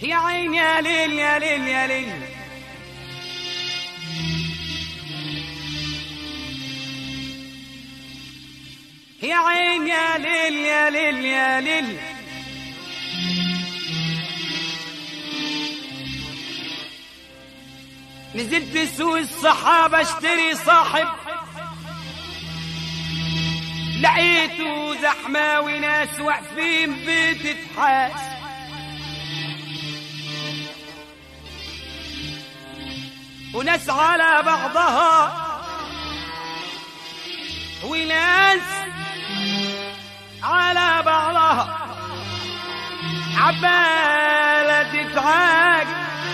يا عين يا ليل يا ليل يا ليل يا عين يا ليل يا ليل يا ليل نزلت سوق الصحابة اشتري صاحب لقيته زحمة وناس واقفين بتتحاس وناس على بعضها وناس على بعضها عبالة تتعاج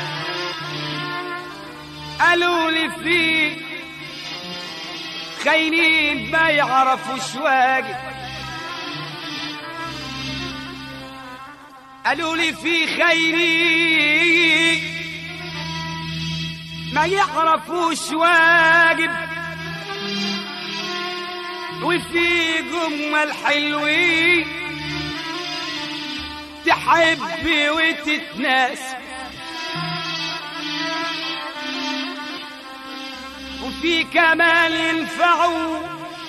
قالوا لي في خاينين ما يعرفوش واجب قالوا لي في خاينين ما يعرفوش واجب وفي جمل حلوين تحب وتتناسب وفي كمال ينفعوا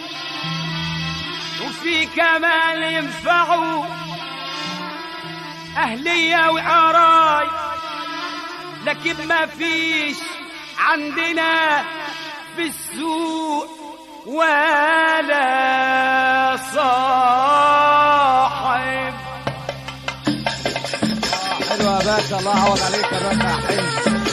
وفي كمال ينفعوا أهلية وقراي لكن ما فيش عندنا في السوق ولا صاحب حلوة يا باشا الله يعوض عليك يا باشا حلو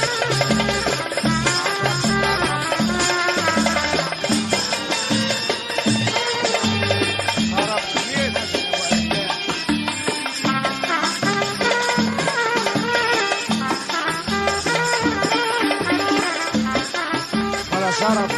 ولا شرف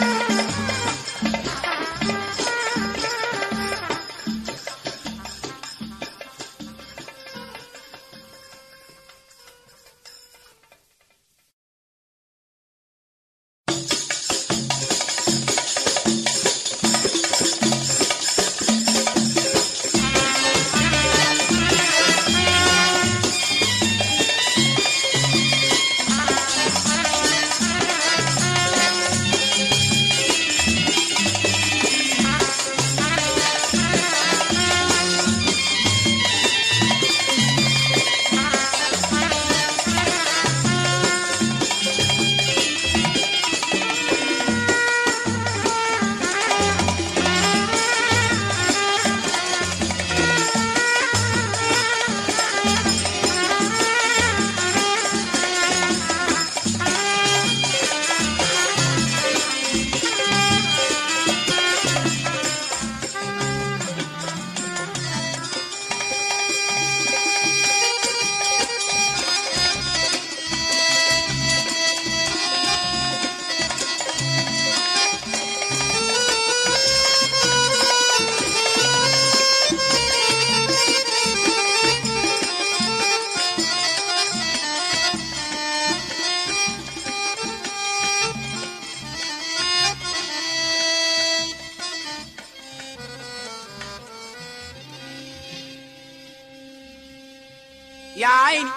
يا عيني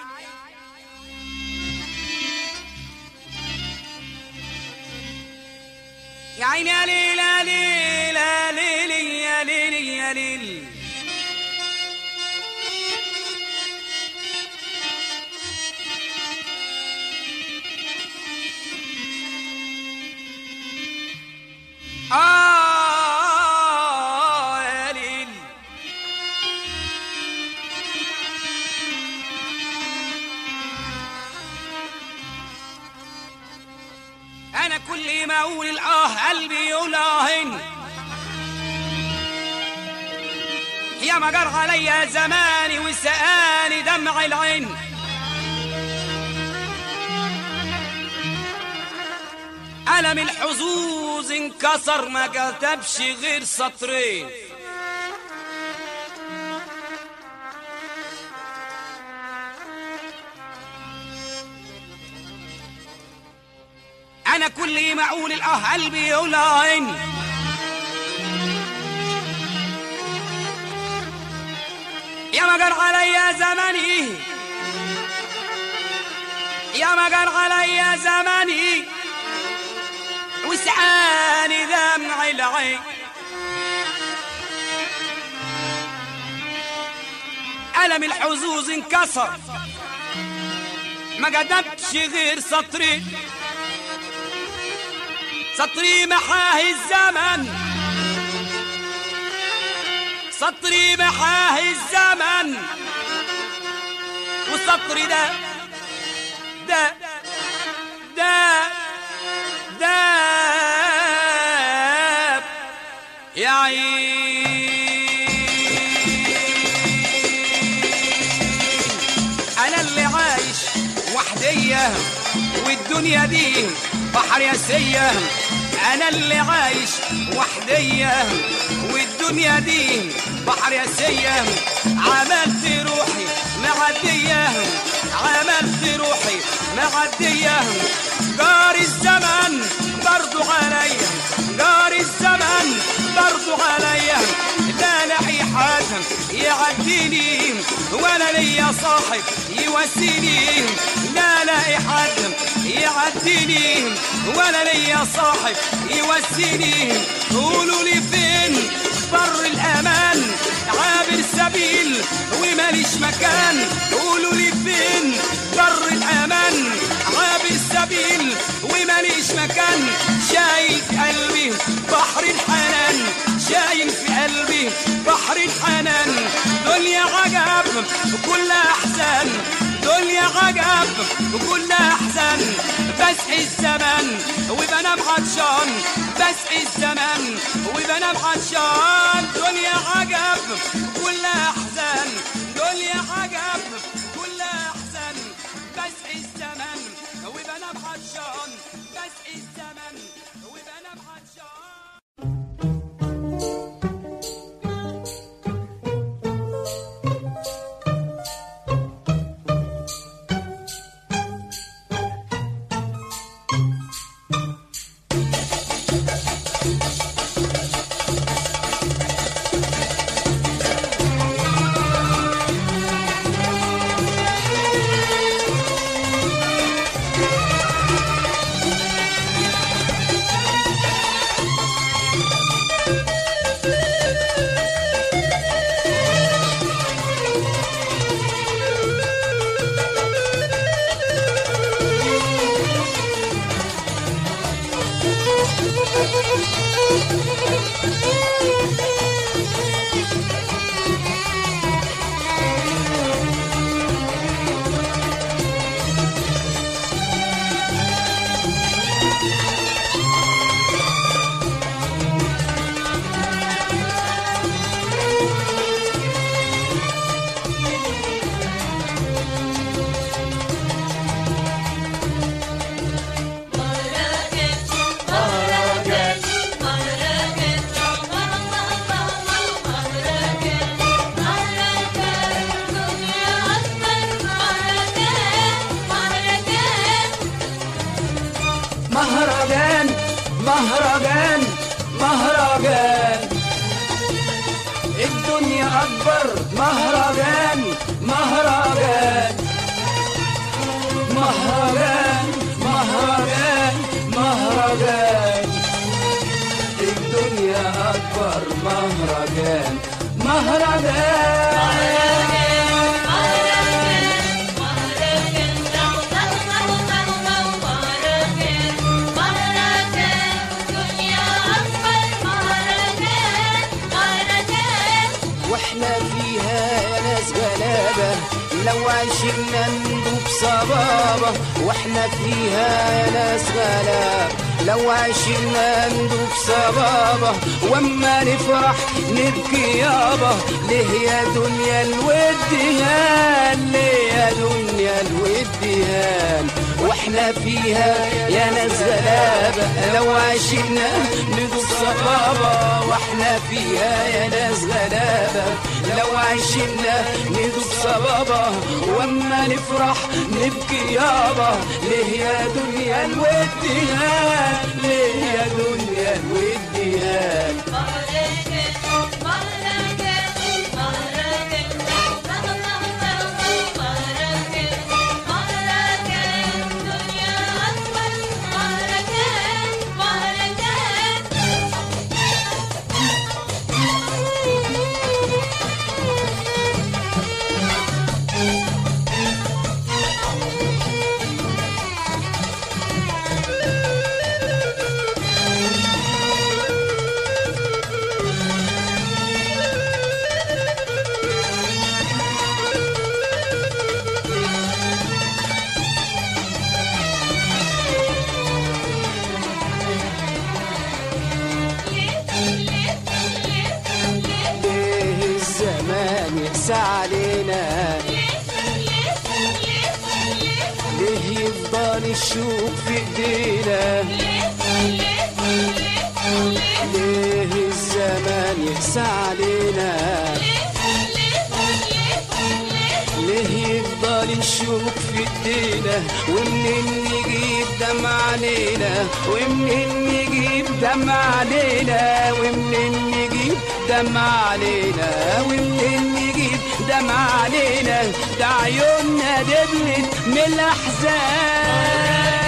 يا عيني يا ليل يا ليل يا ليل يا ليل يا ليل آه يا ليل انا كل ما اقول الاه قلبي يقول اهن يا ما جرى عليا زماني وسقاني دمع العين قلم الحظوظ انكسر ما كتبش غير سطرين انا كل ما اقول الاه قلبي يقول عيني يا ما جرى عليا زماني يا ما قال علي زماني وسعاني دمع العين ألم الحظوظ انكسر ما قدمتش غير سطري سطري محاه الزمن سطري محاه الزمن وسطري ده ده ده داب يا عين انا اللي عايش وحدية والدنيا دي بحر ياسية انا اللي عايش وحدية والدنيا دي بحر ياسية عملت روحي معدية عملت روحي معدية جار الزمن برضو عليا جار الزمن برضو عليا لا لحي حاتم يعديني ولا ليا صاحب يواسيني لا لاقي حاتم يعديني ولا ليا صاحب يواسيني قولوا لي فين بر الامان عابر سبيل وماليش مكان قولوا لي فين بر الامان عابر سبيل وماليش مكان شايل في قلبي بحر الحنان شايل في قلبي بحر الحنان دنيا عجب وكل احزان دنيا عجب وكل احزان بسعي الزمن وبنام عطشان بسعي الزمن وبنام عطشان دنيا عجب كل احزان دنيا عجب كل احزان بسعي الزمن وبنام عطشان بسعي الزمن وبنام عطشان مهرجان مهرجان مهرجان الدنيا أكبر مهرجان مهرجان مهرجان مهرجان مهرجان الدنيا أكبر مهرجان مهرجان واحنا فيها يا ناس غلابة لو عشنا ندوب صبابة واحنا فيها يا ناس غلابة لو عشنا ندوب صبابة واما نفرح نبكي يابا ليه يا دنيا الوديان ليه يا دنيا الوديان واحنا فيها يا ناس غلابة لو عشنا ندوب صبابة واحنا فيها يا ناس غلابة لو عشنا ندوب صبابة واما نفرح نبكي يابا ليه يا دنيا الوديان ليه يا دنيا الوديان يقسى علينا ليه يفضل الشوق في ايدينا ليه الزمان يقسى علينا ليه يفضل الشوق في ايدينا ومنين نجيب دمع علينا ومنين نجيب دمع علينا ومنين نجيب دمع علينا ومنين نجيب دمع علينا ده عيوننا دبلت من الاحزان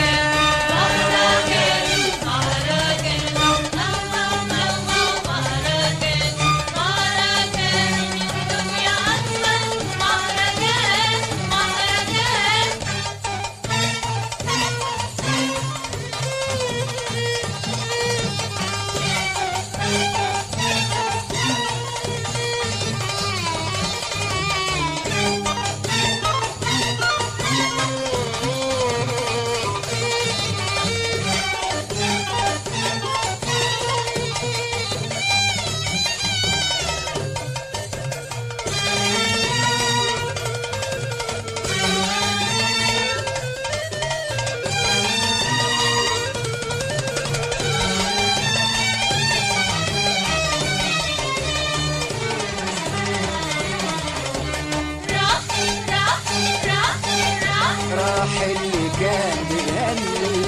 راح اللي كان بيغني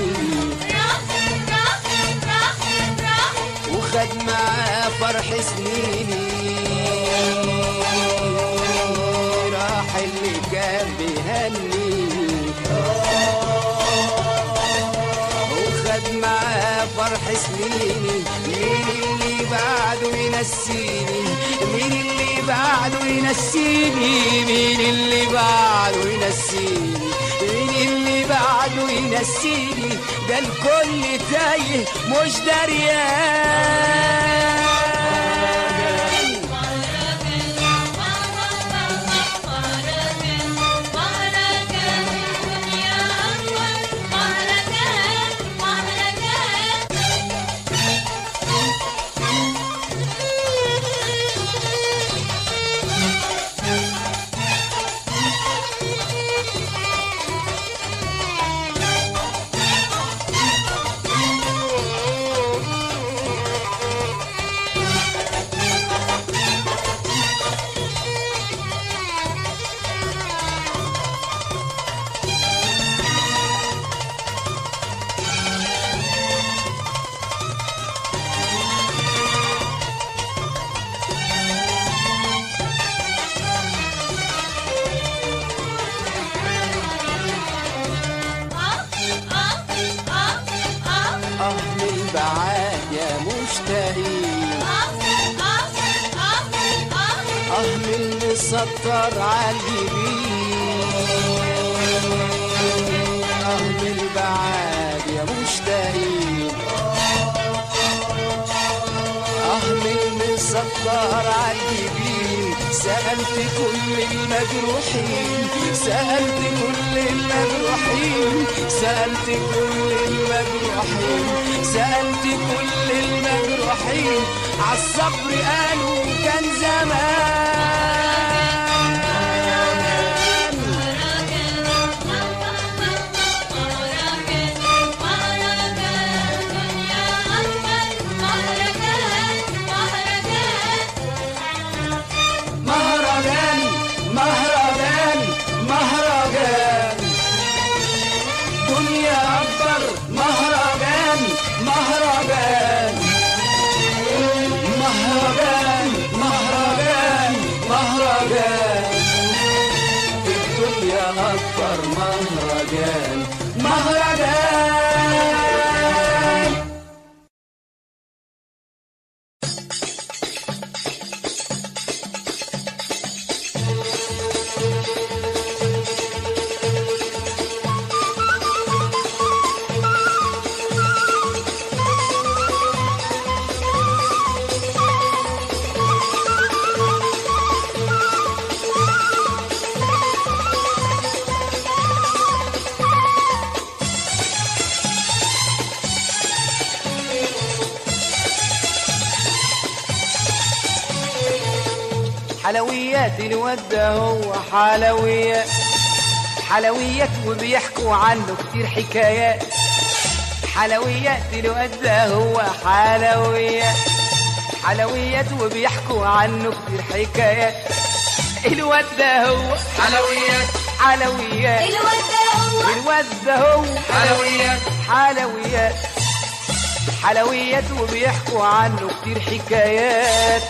وخد معاه فرح سنيني راح اللي كان بيهني وخد معاه فرح سنيني مين اللي بعده ينسيني مين اللي بعده ينسيني مين اللي بعده ينسيني مين اللي بعده ينسيني ده الكل تايه مش دريان اه من بعاد يا مشتاقين اه من مسطر عالجبين اه من بعاد يا مشتاقين اه من مسطر عالجبين سألت كل المجروحين سألت كل المجروحين سألت كل المجروحين سألت كل المجروحين عالصبر قالوا كان زمان مهرجان مهرجان مهرجان دنيا أكبر مهرجان مهرجان مهرجان حلويات الواد ده هو حلويات حلويات وبيحكوا عنه كتير حكايات حلويات الواد ده هو حلويات حلويات وبيحكوا عنه كتير حكايات الواد ده هو حلويات حلويات الواد ده هو الواد ده هو حلويات حلويات حلويات وبيحكوا عنه كتير حكايات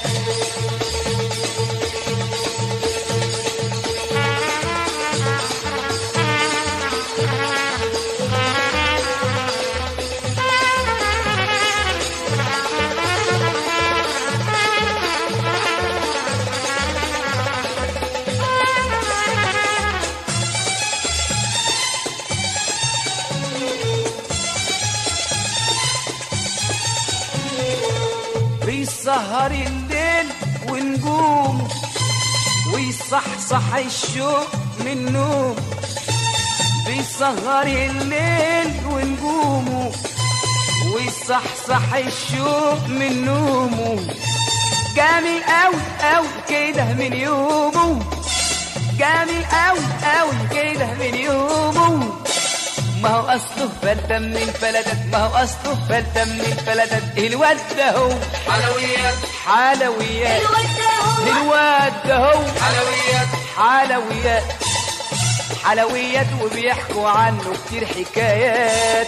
بيسهر الليل ونجوم ويصحصح الشوق من نوم بيسهر الليل ونجومه ويصحصح الشوق من نومه جامل قوي قوي كده من يومه جامل قوي قوي كده من يومه ما هو اصله فلتة من الفلتات ما هو اصله فلتة من الفلتات الواد ده هو حلويات حلويات الواد ده هو الواد ده هو حلويات حلويات حلويات وبيحكوا عنه كتير حكايات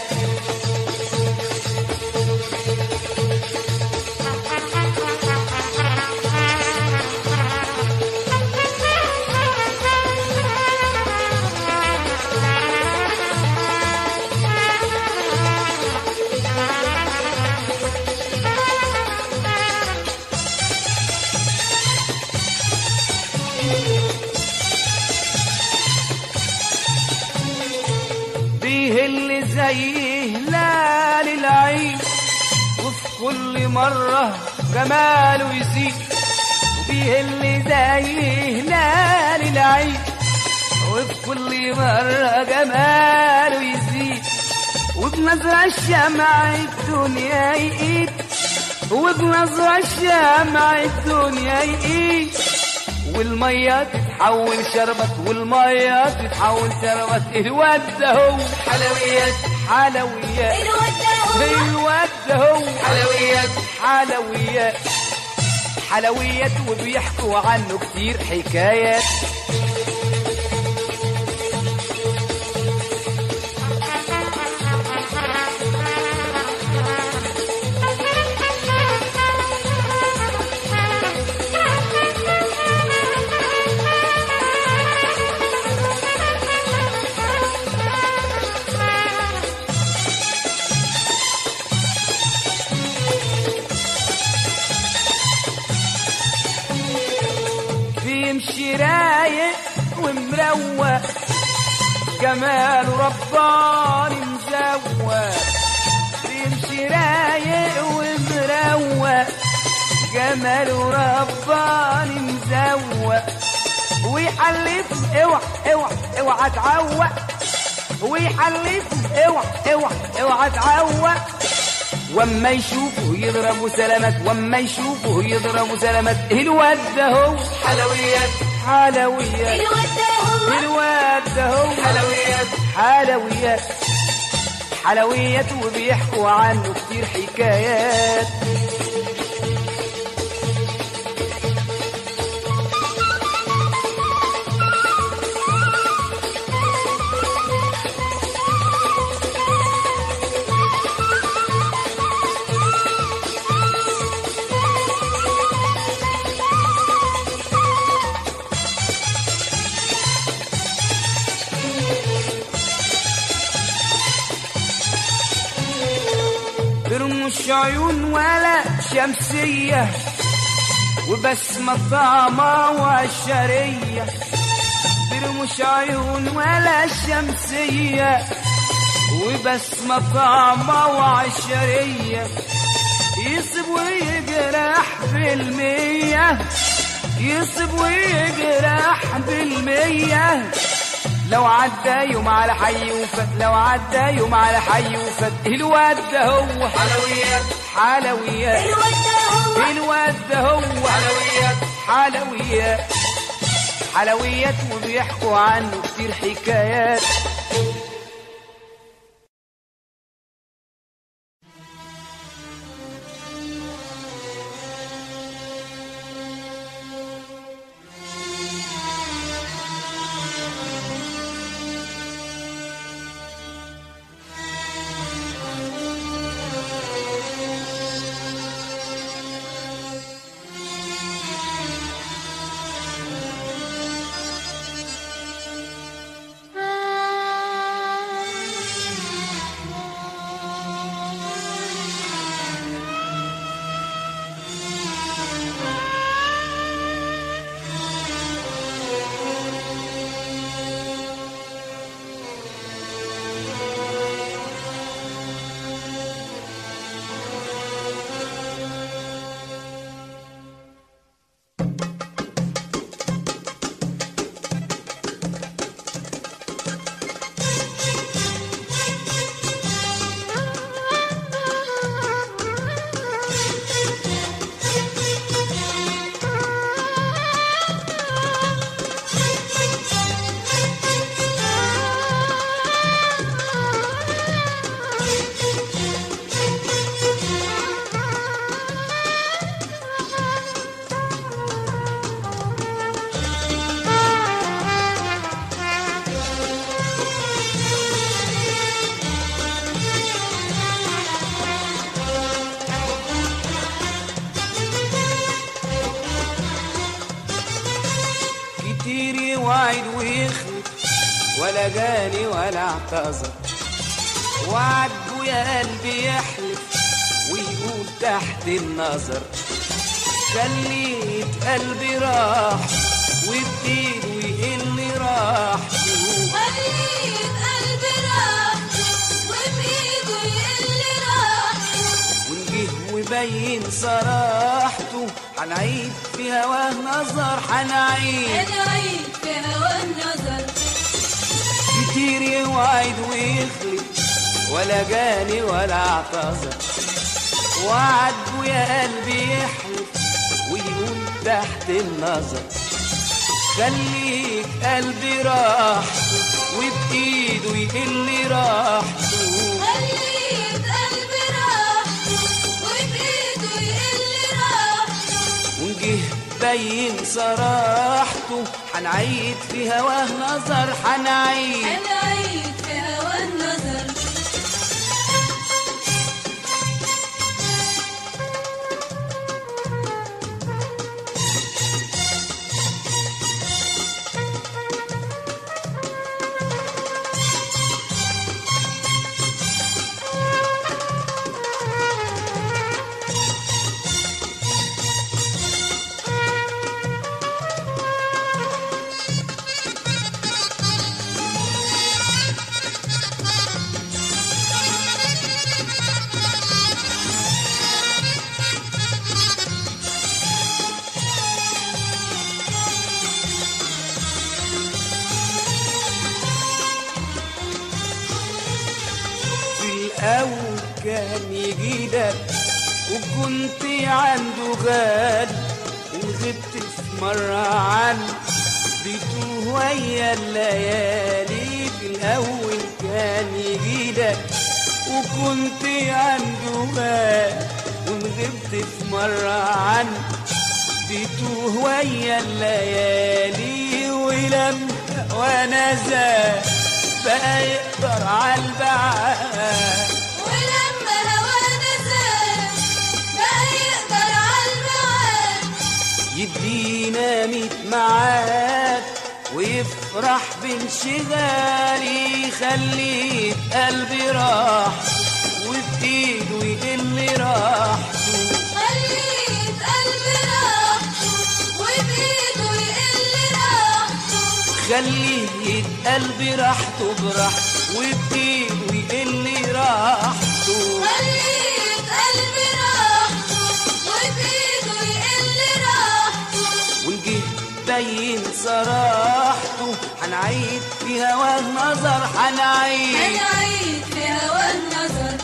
بيهل زي هلال العيد وفي كل مرة جماله يزيد بيهل زي هلال العيد وفي كل مرة جماله يزيد وبنظرة الشمع الدنيا يقيد وبنظرة الشمع الدنيا يقيد والمية تتحول شربت والمية تتحول شربت الواد ده هو حلويات حلويات الواد ده هو الواد ده هو حلويات حلويات حلويات وبيحكوا عنه كتير حكايات بيمشي رايق ومروق جمال رباني مزوق بيمشي رايق ومروق جمال رباني مزوق ويحلف اوعى اوعى اوعى تعوق ويحلف اوعى اوعى اوعى تعوق واما يشوفه يضربوا سلامات واما يشوفه يضربوا سلامات الواد ده هو حلويات حلويات الواد ده هو الواد ده هو حلويات حلويات حلويات وبيحكوا عنه كتير حكايات برمش عيون ولا شمسية وبسمة طعمة وعشرية برمش عيون ولا شمسية وبسمة طعمة وعشرية يصب ويجرح بالمية يصب ويجرح بالمية لو عدى يوم على حي وفات لو عدى يوم على حي وفات الواد ده هو حلويات حلويات الواد ده هو الواد ده هو حلويات حلويات حلويات وبيحكوا عنه كتير حكايات كتير يوعد ويخلف ولا جاني ولا اعتذر وعد يا قلبي يحلف ويقول تحت النظر خليت قلبي راح وبإيده يقل راحته خليت قلبي راحته وبإيده يقل راحته ونجه وبين صراحته هنعيد في هواه نظر هنعيد أنا عيد في هوى النظر كتير يوعد ويخلف ولا جاني ولا اعتذر وعد يا قلبي يحلف ويقول تحت النظر خليك قلبي راحته وبإيده يقل راحته خليت قلبي راحته وبإيده يقل راحته ونجه بين صراحته هنعيد في هواه نظر هنعيد أنا عيد في هوى النظر في الأول كان يجيلك وكنت عنده غالي وغبت في مرة عنه بيتوه ويا الليالي في الأول كان يجيلك وكنت عنده غالي وغبت في مرة عنه بيتوه ويا الليالي ولما وانا زاد بقى يقدر على البعاد ولما هوانا زاد بقى يقدر على الميعاد يدينا ميت معاد ويفرح بانشغالي يخلي قلبي راح وبإيده يقل راحته خليت قلبي راحته وبإيده يقل راحته خليه قلبي راحته براحته وبإيده يقل راحته خليت قلبي راحته وبإيده يقل راحته ونجه بين صراحته هنعيد في هواه نظر هنعيد أنا عيد في هوى النظر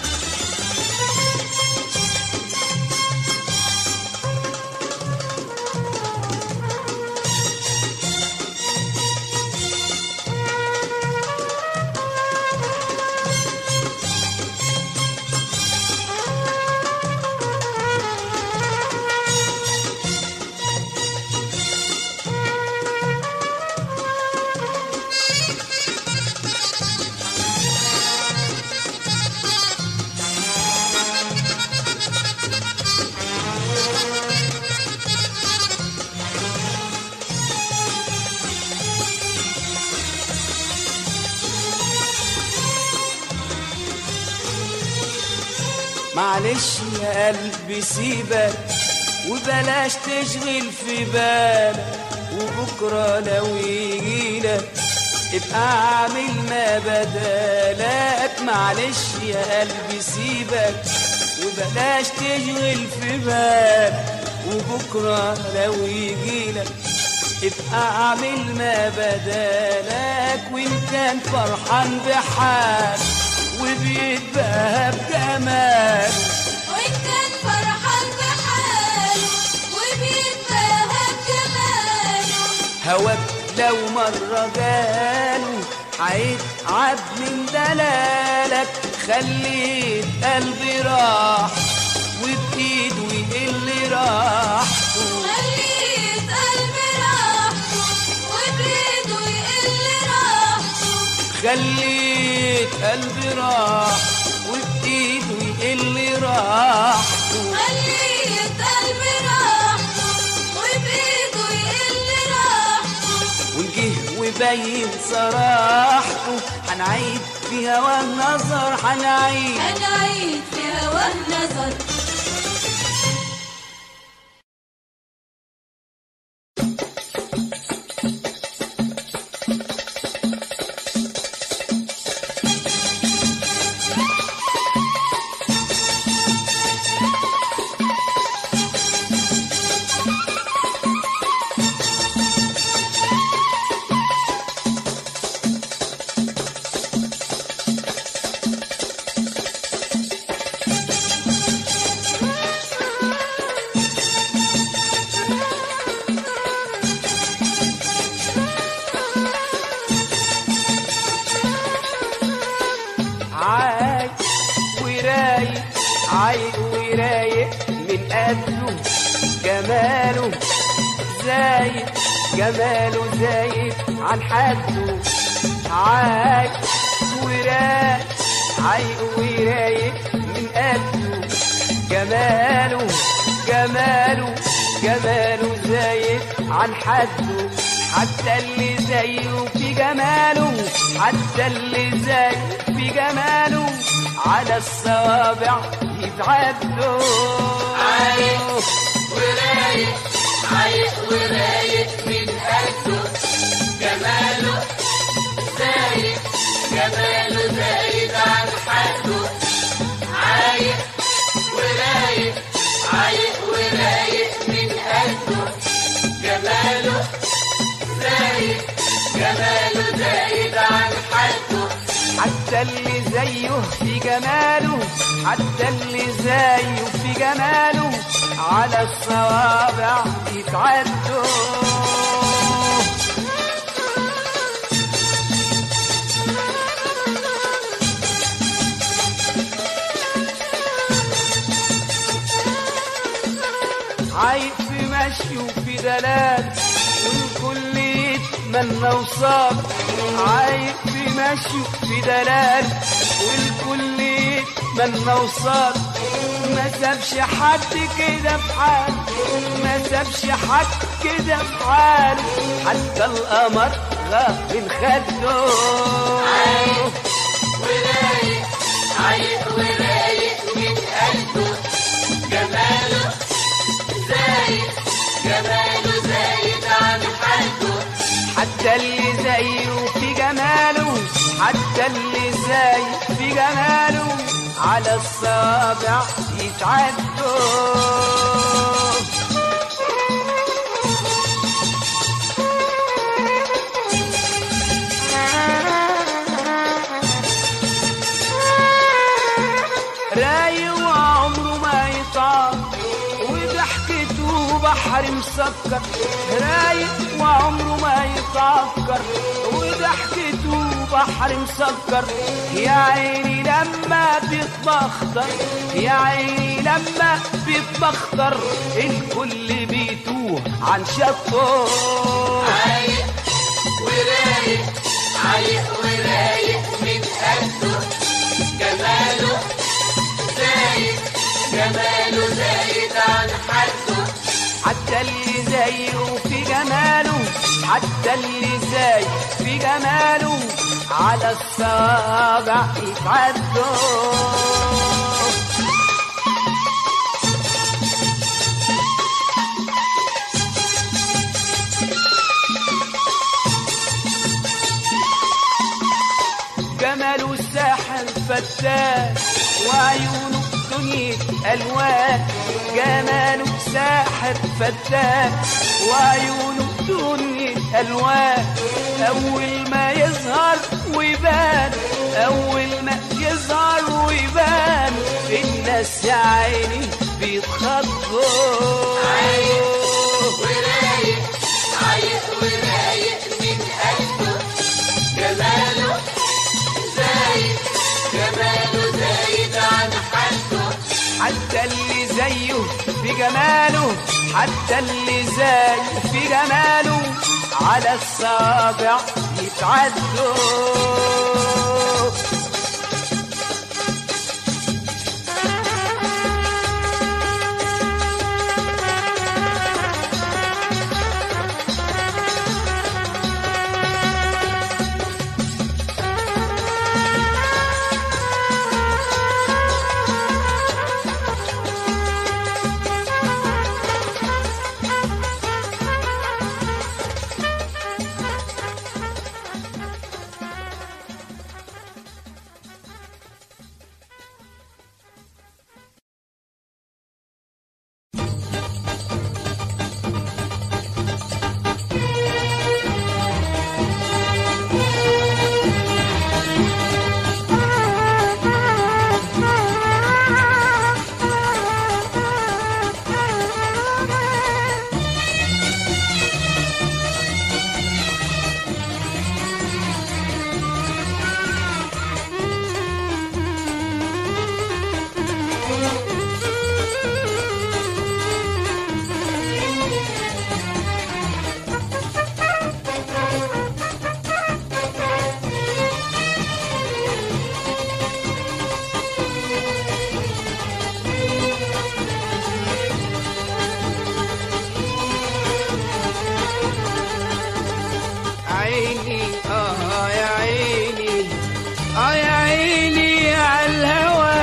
معلش يا قلبي سيبك وبلاش تشغل في بالك وبكرة لو يجيلك ابقى اعمل ما بدالك معلش يا قلبي سيبك وبلاش تشغل في بالك وبكرة لو يجيلك ابقى اعمل ما بدالك وان كان فرحان بحال وبيتباهى بجمال وإن كان فرحان بحاله وبيتباهى بجماله هواك لو مرة جاله هيتعب من دلالك خليت قلبي راح وبإيده يقل راحته خليت قلبي راحته وبإيده يقل راحته خليت قلبي راح وبإيده يقل راحته خليت قلبي راحته وبإيده يقل راحته ونجه وبين صراحته هنعيد في هوا النظر هنعيد هنعيد في هواه نظر عايق ورايق عايق ورايق من قده جماله زايد جماله زايد عن حده عايق ورايق عايق ورايق من قده جماله جماله جماله زايد عن حده حتى اللي زيه في جماله حتى اللي زيه في جماله على الصوابع يتعدوا عايق ورايق عايق ورايق من قده جماله زايد جماله زايد عن حده عايق ورايق عايق ورايق من قده جماله زايد جماله زايد عن حده حتى اللي زيه في جماله حتى اللي زيه في جماله على الصوابع يتعدوا عايق في مشي وفي دلال والكل يتمنى وصال عايق في مشي وفي دلال والكل يتمنى وصال ما سابش حد كده في حال ما سابش حد كده في حال حتى القمر غاب من خده ورايق عايق ورايق من قلبه جماله زايد جماله زايد عن حده حتى اللي زيه في جماله حتى اللي زيه في جماله على الصابع يتعدوا رايق وعمره ما يطعم وضحكته بحر مسكر رايق وعمره ما يتعكر وضحكته بحر مسكر يا عيني لما بيتبختر يا عيني لما بيتبختر الكل بيتوه عن شطه عايق ورايق عايق ورايق من قده جماله زايد جماله زايد عن حده حتى اللي زيه في جماله حتى اللي زي في جماله على الصابع يتعدوا جمال فتان وعيونه دنيا ألوان جماله ساحر فتان وعيونه دنيا ألوان أول ما يظهر ويبان أول ما يظهر ويبان الناس يا عيني بيتخضوا ورايق عايق ورايق من قلبه جماله زايد جماله زايد عن حده حتى اللي زيه في جماله حتى اللي زيه في جماله على الصابع يتعدوا عيني اه يا عيني اه يا عيني على الهوى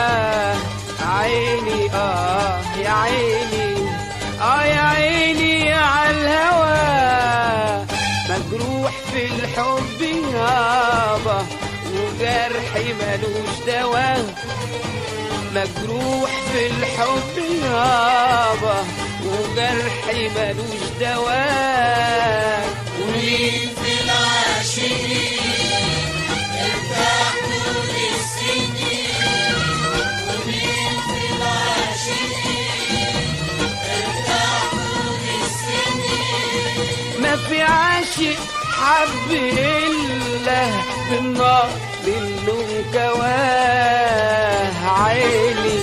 عيني اه يا عيني اه يا عيني على الهوى مجروح في الحب يابا وجرحي ملوش دواء مجروح في الحب يابا وجرحي ملوش دواء ومين في العاشقين ارتاح طول السنين ومين في العاشقين ارتاح طول السنين ما في عاشق حب إلا بالنار منه كواه عيني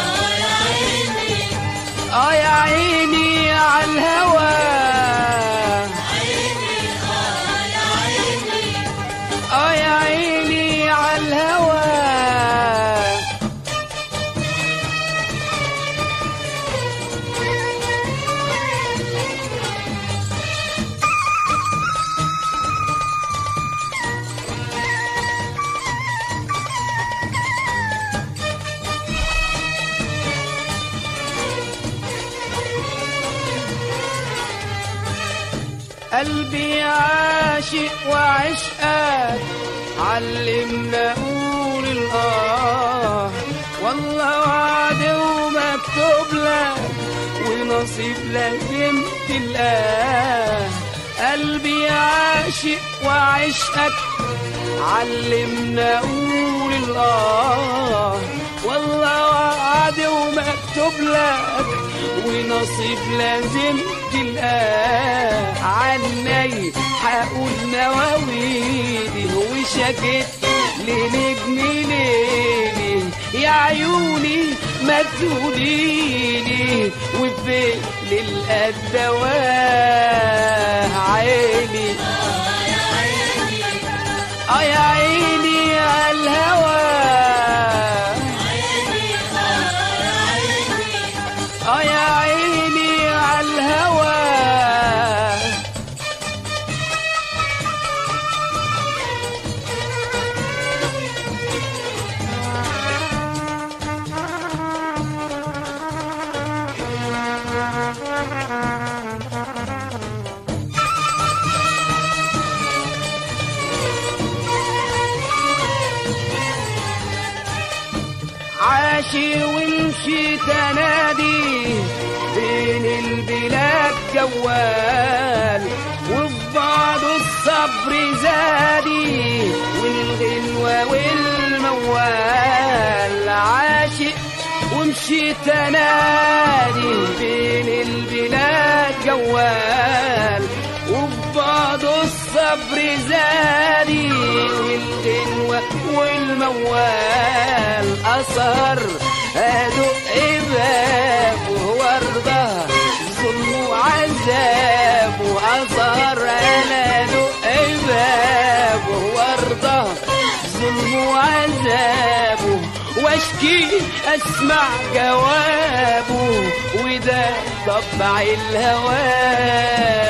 اه يا عيني على الهوى اه يا عيني على الهوى قلبي عاشق وعشقك علمنا قول الآه والله وعد ومكتوب لك ونصيب لازم تلقاه قلبي عاشق وعشقك علمنا قول الآه والله وعد ومكتوب لك ونصيب لازم تلقاه عني حقول نواويلي وشكت لنجم ليلي يا عيوني ما تقوليلي وفين للأدواه عيني اه يا عيني على الهوى اه يا عيني على الهوى عاشر ومشيت انادي بين البلاد جوال وفي بعض الصبر زادي والغنوة والموال عاشق ومشيت انادي بين البلاد جوال وفي بعض الصبر زادي والغنوة والموال أصر أدق باب وردة ظلم وعذاب وأصر أنا أدق باب وردة ظلم وعذابه واشكي اسمع جوابه وده طبع الهوى